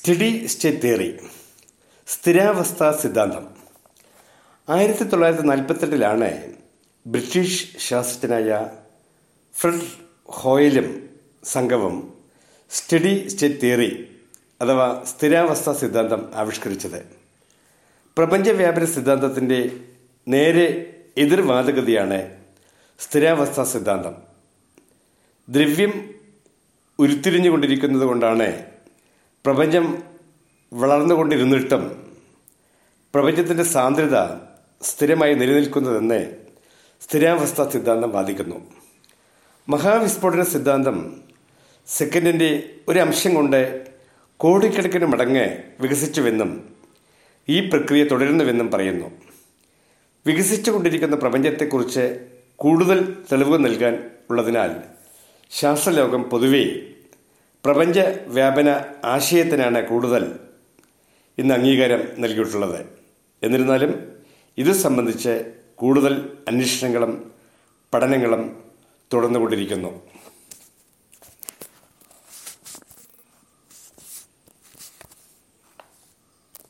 steady state theory സ്ഥിരാവസ്ഥ സിദ്ധാന്തം ആയിരത്തി തൊള്ളായിരത്തി നാൽപ്പത്തെട്ടിലാണ് ബ്രിട്ടീഷ് ശാസ്ത്രജ്ഞനായ ഫ്രെഡ് ഹോയലും സംഘവും സ്റ്റഡി സ്റ്റേറ്റ് തിയറി അഥവാ സ്ഥിരാവസ്ഥ സിദ്ധാന്തം ആവിഷ്കരിച്ചത് പ്രപഞ്ചവ്യാപന സിദ്ധാന്തത്തിൻ്റെ നേരെ എതിർവാദഗതിയാണ് സ്ഥിരാവസ്ഥ സിദ്ധാന്തം ദ്രവ്യം ഉരുത്തിരിഞ്ഞുകൊണ്ടിരിക്കുന്നത് കൊണ്ടാണ് പ്രപഞ്ചം വളർന്നുകൊണ്ടിരുന്നിട്ടും പ്രപഞ്ചത്തിൻ്റെ സാന്ദ്രത സ്ഥിരമായി നിലനിൽക്കുന്നതെന്ന് സ്ഥിരാവസ്ഥ സിദ്ധാന്തം വാദിക്കുന്നു മഹാവിസ്ഫോടന സിദ്ധാന്തം സെക്കൻഡിൻ്റെ ഒരു അംശം കൊണ്ട് കോടിക്കണക്കിന് മടങ്ങ് വികസിച്ചുവെന്നും ഈ പ്രക്രിയ തുടരുന്നുവെന്നും പറയുന്നു വികസിച്ചുകൊണ്ടിരിക്കുന്ന പ്രപഞ്ചത്തെക്കുറിച്ച് കൂടുതൽ തെളിവ് നൽകാൻ ഉള്ളതിനാൽ ശാസ്ത്രലോകം പൊതുവെ പ്രപഞ്ച വ്യാപന ആശയത്തിനാണ് കൂടുതൽ ഇന്ന് അംഗീകാരം നൽകിയിട്ടുള്ളത് എന്നിരുന്നാലും ഇത് സംബന്ധിച്ച് കൂടുതൽ അന്വേഷണങ്ങളും പഠനങ്ങളും തുടർന്നുകൊണ്ടിരിക്കുന്നു